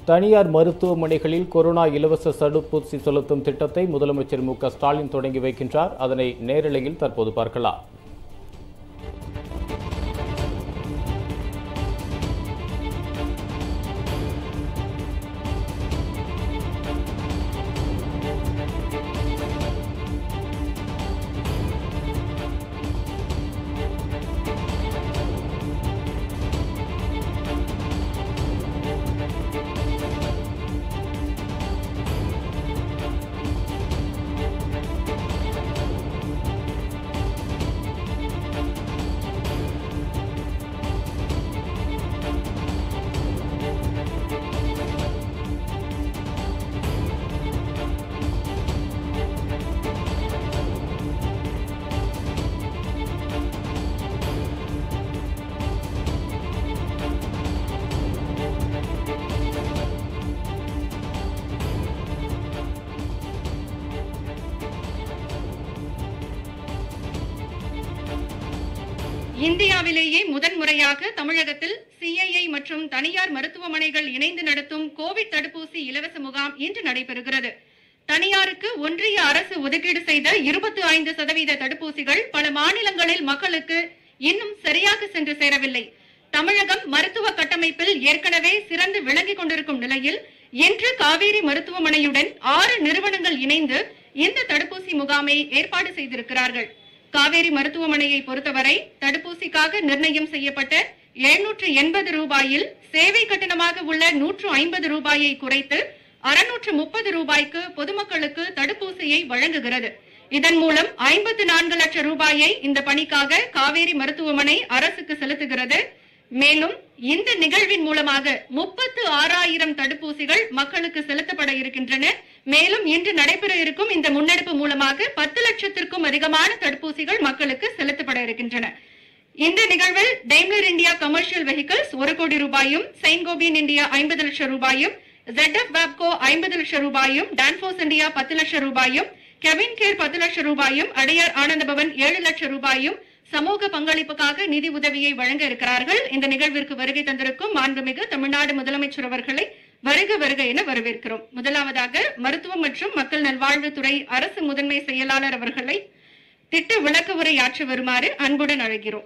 தனியார் மருத்துவமனைகளில் கொரோனா இலவச தடுப்பூசி செலுத்தும் திட்டத்தை முதலமைச்சர் மு க ஸ்டாலின் தொடங்கி வைக்கின்றார் அதனை நேரலையில் தற்போது பார்க்கலாம் இந்தியாவிலேயே முதன்முறையாக தமிழகத்தில் சிஐஐ மற்றும் தனியார் மருத்துவமனைகள் இணைந்து நடத்தும் கோவிட் தடுப்பூசி இலவச முகாம் இன்று நடைபெறுகிறது தனியாருக்கு ஒன்றிய அரசு ஒதுக்கீடு செய்த இருபத்தி ஐந்து சதவீத தடுப்பூசிகள் பல மாநிலங்களில் மக்களுக்கு இன்னும் சரியாக சென்று சேரவில்லை தமிழகம் மருத்துவ கட்டமைப்பில் ஏற்கனவே சிறந்து விளங்கிக் கொண்டிருக்கும் நிலையில் இன்று காவேரி மருத்துவமனையுடன் ஆறு நிறுவனங்கள் இணைந்து இந்த தடுப்பூசி முகாமை ஏற்பாடு செய்திருக்கிறார்கள் காவேரி மருத்துவமனையை பொறுத்தவரை தடுப்பூசிக்காக நிர்ணயம் செய்யப்பட்ட எழுநூற்று எண்பது ரூபாயில் சேவை கட்டணமாக உள்ள நூற்று ஐம்பது ரூபாயை குறைத்து அறுநூற்று முப்பது ரூபாய்க்கு பொதுமக்களுக்கு தடுப்பூசியை வழங்குகிறது இதன் மூலம் ஐம்பத்து நான்கு லட்சம் ரூபாயை இந்த பணிக்காக காவேரி மருத்துவமனை அரசுக்கு செலுத்துகிறது மேலும் இந்த நிகழ்வின் மூலமாக முப்பத்து ஆறாயிரம் தடுப்பூசிகள் மக்களுக்கு செலுத்தப்பட இருக்கின்றன மேலும் இன்று நடைபெற இருக்கும் இந்த முன்னெடுப்பு மூலமாக பத்து லட்சத்திற்கும் அதிகமான தடுப்பூசிகள் மக்களுக்கு செலுத்தப்பட இருக்கின்றன இந்த நிகழ்வில் டெய்ம்லர் இந்தியா கமர்ஷியல் வெஹிக்கிள்ஸ் ஒரு கோடி ரூபாயும் செயின்ட் கோபியன் இந்தியா ஐம்பது லட்சம் ரூபாயும் ZF வேப்கோ ஐம்பது லட்சம் ரூபாயும் டான்ஃபோஸ் இந்தியா பத்து லட்சம் ரூபாயும் கெவின் கேர் பத்து லட்சம் ரூபாயும் அடையார் ஆனந்த பவன் ஏழு லட்சம் ரூபாயும் சமூக பங்களிப்புக்காக நிதி உதவியை வழங்க இருக்கிறார்கள் இந்த நிகழ்விற்கு வருகை தந்திருக்கும் மாண்புமிகு தமிழ்நாடு முதலமைச்சர் அவர்களை வருக வருக என வரவேற்கிறோம் முதலாவதாக மருத்துவம் மற்றும் மக்கள் நல்வாழ்வுத்துறை அரசு முதன்மை செயலாளர் அவர்களை திட்ட விளக்க உரை ஆற்ற வருமாறு அன்புடன் அழைக்கிறோம்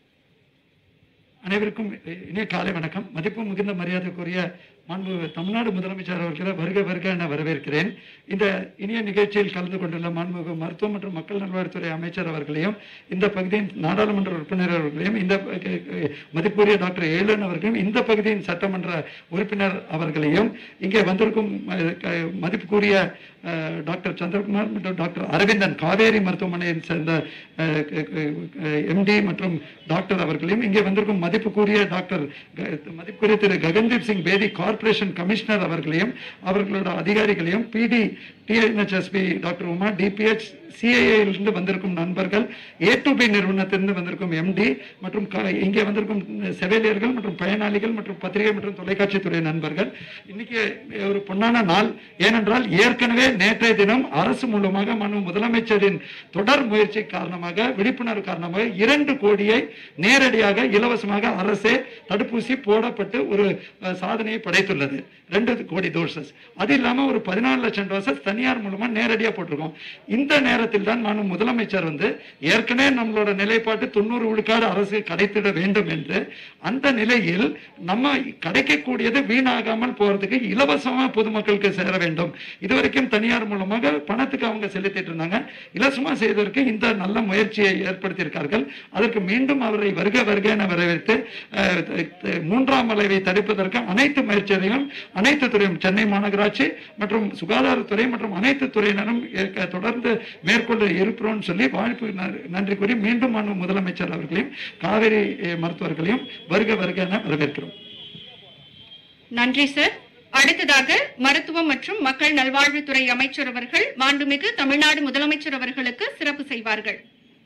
அனைவருக்கும் இனிய காலை வணக்கம் மதிப்பு மிகுந்த மரியாதைக்குரிய மாண்பு தமிழ்நாடு முதலமைச்சர் அவர்களை வருக வருக என வரவேற்கிறேன் இந்த இனிய நிகழ்ச்சியில் கலந்து கொண்டுள்ள மாண்புமிகு மருத்துவம் மற்றும் மக்கள் நல்வாழ்வுத்துறை அமைச்சர் அவர்களையும் இந்த பகுதியின் நாடாளுமன்ற உறுப்பினர் அவர்களையும் இந்த ப- மதிப்புரிய டாக்டர் ஏழன் அவர்களையும் இந்த பகுதியின் சட்டமன்ற உறுப்பினர் அவர்களையும் இங்கே வந்திருக்கும் அஹ், க- மதிப்புக்குரிய அஹ், டாக்டர் சந்திரகுமார் மற்றும் டாக்டர் அரவிந்தன் காவேரி மருத்துவமனையை சேர்ந்த எம்டி மற்றும் டாக்டர் அவர்களையும் இங்கே வந்திருக்கும் மதிப்புக்குரிய டாக்டர் க- மதிப்புக்குரிய திரு ககன்தீப் சிங் பேதி கார்ப்பரேஷன் கமிஷனர் அவர்களையும் அவர்களோட அதிகாரிகளையும் பிடி டிஎன்ஹெச்எஸ்பி டாக்டர் உமா டிபிஹெச் சிஐஏலிருந்து வந்திருக்கும் நண்பர்கள் ஏ டு பி நிறுவனத்திலிருந்து வந்திருக்கும் எம்டி மற்றும் க- இங்கே வந்திருக்கும் செவிலியர்கள் மற்றும் பயனாளிகள் மற்றும் பத்திரிகை மற்றும் தொலைக்காட்சி துறை நண்பர்கள் இன்னைக்கு ஒரு பொன்னான நாள் ஏனென்றால் ஏற்கனவே நேற்றைய தினம் அரசு மூலமாக மனு முதலமைச்சரின் தொடர் முயற்சி காரணமாக விழிப்புணர்வு காரணமாக இரண்டு கோடியை நேரடியாக இலவசமாக அரசே தடுப்பூசி போடப்பட்டு ஒரு அஹ், சாதனையை படைத்துள்ளது ரெண்டு கோடி டோசஸ் அது இல்லாம ஒரு பதினாலு லட்சம் டோசஸ் தனியார் மூலமா நேரடியா போட்டிருக்கோம் இந்த நேரத்தில் தான் மாண்பு முதலமைச்சர் வந்து ஏற்கனவே நம்மளோட நிலைப்பாட்டு தொண்ணூறு விழுக்காடு அரசு கிடைத்திட வேண்டும் என்று அந்த நிலையில் நம்ம கிடைக்கக்கூடியது வீணாகாமல் போறதுக்கு இலவசமா பொதுமக்களுக்கு சேர வேண்டும் இதுவரைக்கும் தனியார் மூலமாக பணத்துக்கு அவங்க செலுத்திட்டு இருந்தாங்க இலவசமா செய்வதற்கு இந்த நல்ல முயற்சியை ஏற்படுத்தியிருக்கார்கள் அதற்கு மீண்டும் அவரை வருக வருக என வரவேற்று அஹ், த- மூன்றாம் அலைவை தடுப்பதற்கு அனைத்து முயற்சிகளையும் அனைத்து துறையும் சென்னை மாநகராட்சி மற்றும் சுகாதாரத்துறை மற்றும் அனைத்து துறையினரும் ஏற்க- தொடர்ந்து மேற்கொண்டு இருப்போம்னு சொல்லி வாழ்ப்பு ந- நன்றி கூறி மீண்டும் மாண்பு முதலமைச்சர் அவர்களையும் காவேரி அஹ், மருத்துவர்களையும் வருக வருக என வரவேற்கிறோம் நன்றி சார் அடுத்ததாக மருத்துவம் மற்றும் மக்கள் நல்வாழ்வுத்துறை அமைச்சர் அவர்கள் மாண்புமிகு தமிழ்நாடு முதலமைச்சர் அவர்களுக்கு சிறப்பு செய்வார்கள்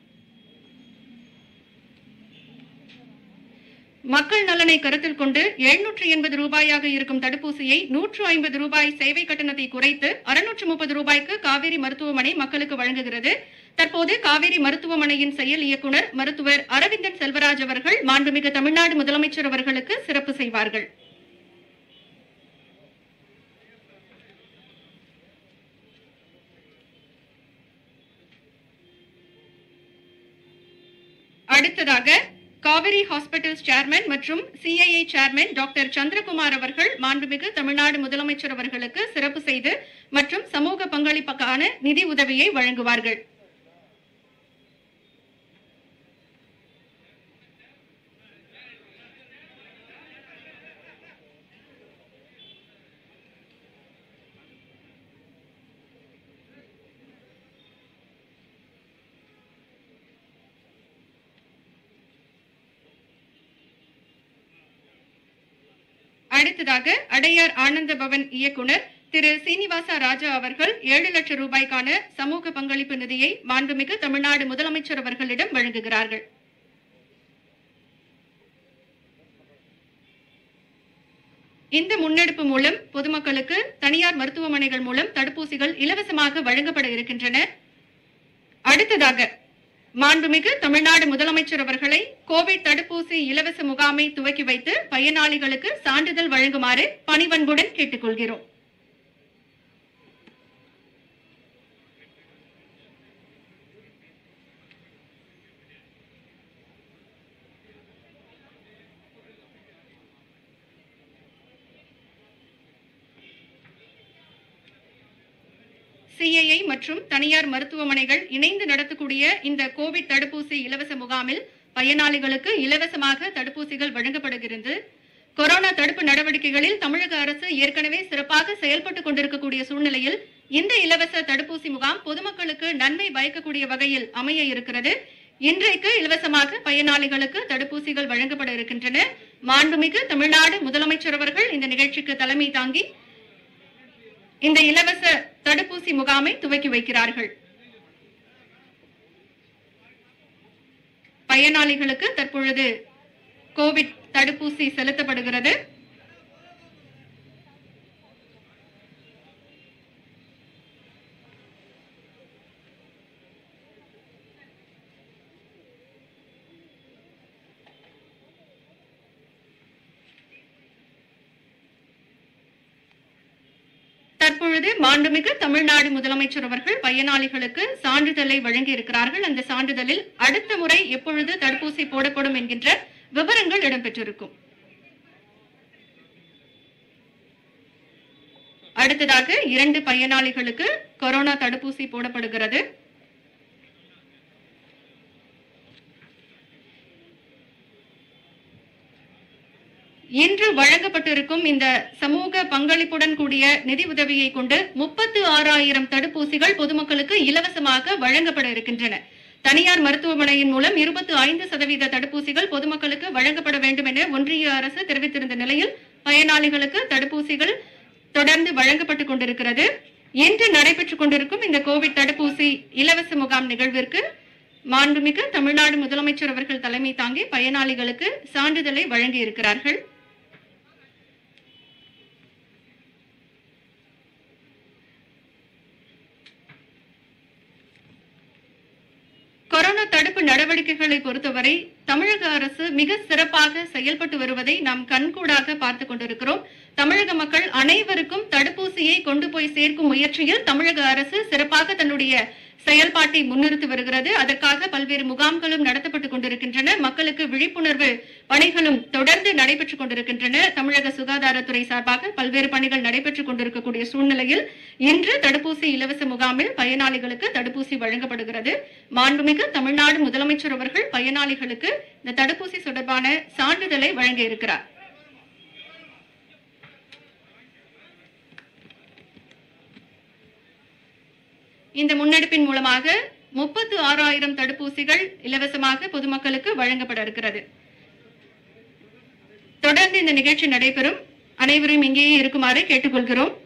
மக்கள் நலனை கருத்தில் கொண்டு எழுநூற்று எண்பது ரூபாயாக இருக்கும் தடுப்பூசியை நூற்று ஐம்பது ரூபாய் சேவை கட்டணத்தை குறைத்து அறுநூற்று முப்பது ரூபாய்க்கு காவேரி மருத்துவமனை மக்களுக்கு வழங்குகிறது தற்போது காவேரி மருத்துவமனையின் செயல் இயக்குனர் மருத்துவர் அரவிந்தன் செல்வராஜ் அவர்கள் மாண்புமிகு தமிழ்நாடு முதலமைச்சர் அவர்களுக்கு சிறப்பு செய்வார்கள் அடுத்ததாக காவிரி ஹாஸ்பிட்டல்ஸ் சேர்மன் மற்றும் சிஐஐ சேர்மன் டாக்டர் சந்திரகுமார் அவர்கள் மாண்புமிகு தமிழ்நாடு முதலமைச்சர் அவர்களுக்கு சிறப்பு செய்து மற்றும் சமூக பங்களிப்புக்கான நிதி உதவியை வழங்குவார்கள் அடுத்ததாக அடையார் ஆனந்த பவன் இயக்குனர் திரு சீனிவாசா ராஜா அவர்கள் ஏழு லட்சம் ரூபாய்க்கான சமூக பங்களிப்பு நிதியை மாண்புமிகு தமிழ்நாடு முதலமைச்சர் அவர்களிடம் வழங்குகிறார்கள் இந்த முன்னெடுப்பு மூலம் பொதுமக்களுக்கு தனியார் மருத்துவமனைகள் மூலம் தடுப்பூசிகள் இலவசமாக வழங்கப்பட இருக்கின்றன அடுத்ததாக மாண்புமிகு தமிழ்நாடு முதலமைச்சர் அவர்களை கோவிட் தடுப்பூசி இலவச முகாமை துவக்கி வைத்து பயனாளிகளுக்கு சான்றிதழ் வழங்குமாறு பணிவன்புடன் கேட்டுக்கொள்கிறோம் சிஐஐ மற்றும் தனியார் மருத்துவமனைகள் இணைந்து நடத்தக்கூடிய இந்த கோவிட் தடுப்பூசி இலவச முகாமில் பயனாளிகளுக்கு இலவசமாக தடுப்பூசிகள் வழங்கப்படுகிறது கொரோனா தடுப்பு நடவடிக்கைகளில் தமிழக அரசு ஏற்கனவே சிறப்பாக செயல்பட்டுக் கொண்டிருக்கக்கூடிய சூழ்நிலையில் இந்த இலவச தடுப்பூசி முகாம் பொதுமக்களுக்கு நன்மை பயக்கக்கூடிய வகையில் அமைய இருக்கிறது இன்றைக்கு இலவசமாக பயனாளிகளுக்கு தடுப்பூசிகள் வழங்கப்பட இருக்கின்றன மாண்புமிகு தமிழ்நாடு முதலமைச்சர் அவர்கள் இந்த நிகழ்ச்சிக்கு தலைமை தாங்கி இந்த இலவச தடுப்பூசி முகாமை துவக்கி வைக்கிறார்கள் பயனாளிகளுக்கு தற்பொழுது கோவிட் தடுப்பூசி செலுத்தப்படுகிறது தற்பொழுது மாண்புமிகு தமிழ்நாடு முதலமைச்சர் அவர்கள் பயனாளிகளுக்கு சான்றிதழை வழங்கி இருக்கிறார்கள் அந்த சான்றிதழில் அடுத்த முறை எப்பொழுது தடுப்பூசி போடப்படும் என்கின்ற விவரங்கள் இடம்பெற்றிருக்கும் அடுத்ததாக இரண்டு பயனாளிகளுக்கு கொரோனா தடுப்பூசி போடப்படுகிறது இன்று வழங்கப்பட்டிருக்கும் இந்த சமூக பங்களிப்புடன் கூடிய நிதி உதவியை கொண்டு முப்பத்து ஆறாயிரம் தடுப்பூசிகள் பொதுமக்களுக்கு இலவசமாக வழங்கப்பட இருக்கின்றன தனியார் மருத்துவமனையின் மூலம் இருபத்தி ஐந்து சதவீத தடுப்பூசிகள் பொதுமக்களுக்கு வழங்கப்பட வேண்டும் என ஒன்றிய அரசு தெரிவித்திருந்த நிலையில் பயனாளிகளுக்கு தடுப்பூசிகள் தொடர்ந்து வழங்கப்பட்டுக் கொண்டிருக்கிறது இன்று நடைபெற்றுக் கொண்டிருக்கும் இந்த கோவிட் தடுப்பூசி இலவச முகாம் நிகழ்விற்கு மாண்புமிகு தமிழ்நாடு முதலமைச்சர் அவர்கள் தலைமை தாங்கி பயனாளிகளுக்கு சான்றிதழை வழங்கி இருக்கிறார்கள் கொரோனா தடுப்பு நடவடிக்கைகளை பொறுத்தவரை தமிழக அரசு மிக சிறப்பாக செயல்பட்டு வருவதை நாம் கண்கூடாக பார்த்து கொண்டிருக்கிறோம் தமிழக மக்கள் அனைவருக்கும் தடுப்பூசியை கொண்டு போய் சேர்க்கும் முயற்சியில் தமிழக அரசு சிறப்பாக தன்னுடைய செயல்பாட்டை முன்னிறுத்தி வருகிறது அதற்காக பல்வேறு முகாம்களும் நடத்தப்பட்டுக் கொண்டிருக்கின்றன மக்களுக்கு விழிப்புணர்வு பணிகளும் தொடர்ந்து நடைபெற்றுக் கொண்டிருக்கின்றன தமிழக சுகாதாரத்துறை சார்பாக பல்வேறு பணிகள் நடைபெற்றுக் கொண்டிருக்கக்கூடிய சூழ்நிலையில் இன்று தடுப்பூசி இலவச முகாமில் பயனாளிகளுக்கு தடுப்பூசி வழங்கப்படுகிறது மாண்புமிகு தமிழ்நாடு முதலமைச்சர் அவர்கள் பயனாளிகளுக்கு இந்த தடுப்பூசி தொடர்பான சான்றிதழை வழங்க இருக்கிறார் இந்த முன்னெடுப்பின் மூலமாக முப்பத்து ஆறாயிரம் தடுப்பூசிகள் இலவசமாக பொதுமக்களுக்கு வழங்கப்பட இருக்கிறது தொடர்ந்து இந்த நிகழ்ச்சி நடைபெறும் அனைவரும் இங்கேயே இருக்குமாறு கேட்டுக்கொள்கிறோம்